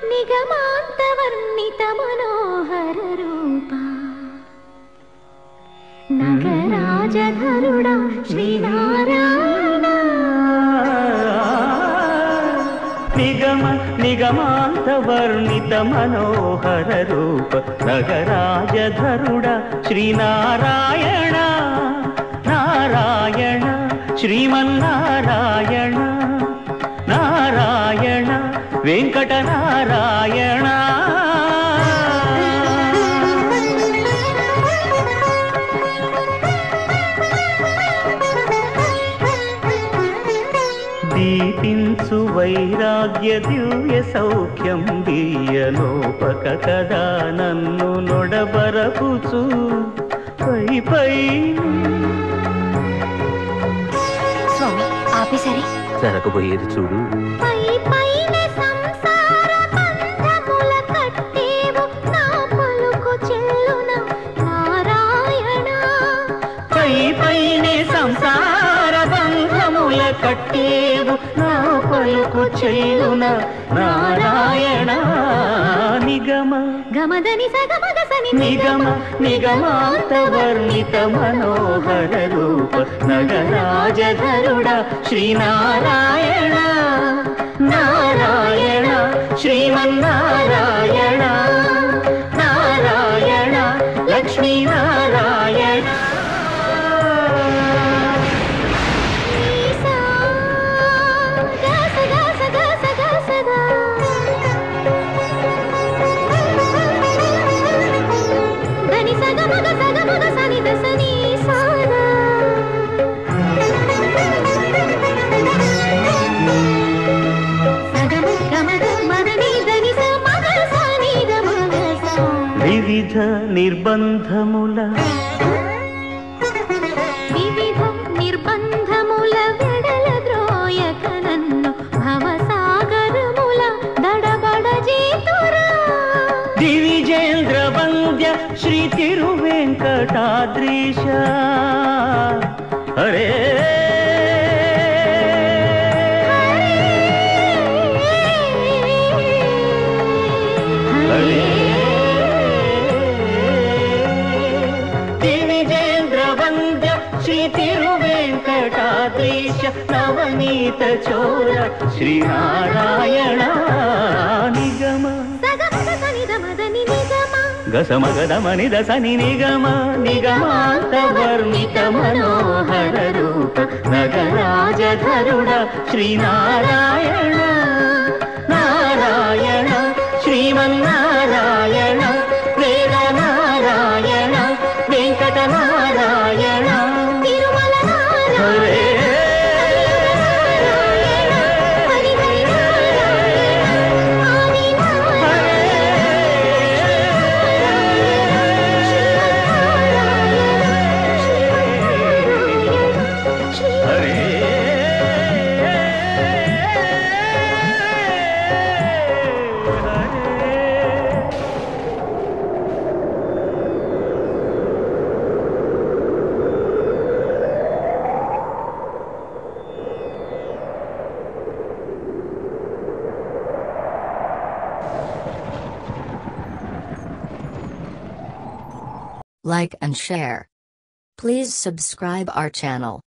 నిగమాంతవర్ణిత మనోహర రూప నగరాజధరుడా శ్రీనారాయణ నిగమ నిగమాంత వర్ణిత మనోహర రూప నగరాజధరుడ శ్రీనారాయణ నారాయణ శ్రీమన్నారాయణ నారాయణ వెంకట నారాయణ దీపించు వైరాగ్య దివ్య సౌఖ్యం దీయలోపక కదా నన్ను నొడబరపుచు పై పై స్వామి ఆపేసరి జరగబోయేది చూడు పై పైన సంసార బంధముల కట్టేవు నా పలుకు చెల్లున నారాయణ పై పైనే సంసార బంధముల కట్టేవు నా పలుకు చెల్లున నారాయణ నిగమ గమదని సగమగ సని నిగమ నిగమాంత వర్ణిత మనోహర రూప నగరాజధరుడ శ్రీనారాయణ నారాయణ శ్రీమన్నారాయణ నారాయణ లక్ష్మీ నారాయణ ఈసా గస గస గస గస గా. దని సగమగ సగమగ సని దస నీ సాగా. సగమ గమగ మదని దని స మగ స ని ద మగ స. వివిధ నిర్బంధముల వివిధ నిర్బంధముల వెడల ద్రోయక నన్ను భవసాగరముల దడబడ చేతురా దివిజేంద్ర వంద్య శ్రీ తిరువెంకటాద్రీశ హరే హరే దివిజేంద్ర వంద్య శ్రీ తిరువెంకటాద్రీశ నవనీత చోర శ్రీనారాయణ నిగమ సగమగ సనిద మదని నిగమ గసమగదమని దసని నిగమ నిగమాంత వర్ణిత మనోహర రూప నగరాజధరుడ శ్రీనారాయణ నారాయణ శ్రీమన్నారాయణ వేద నారాయణ వెంకట నారాయణ తిరుమల నారాయణ హరే హరి హరి నారాయణ ఆది Narayana Shri Hare Hare Like and share. Please subscribe our channel.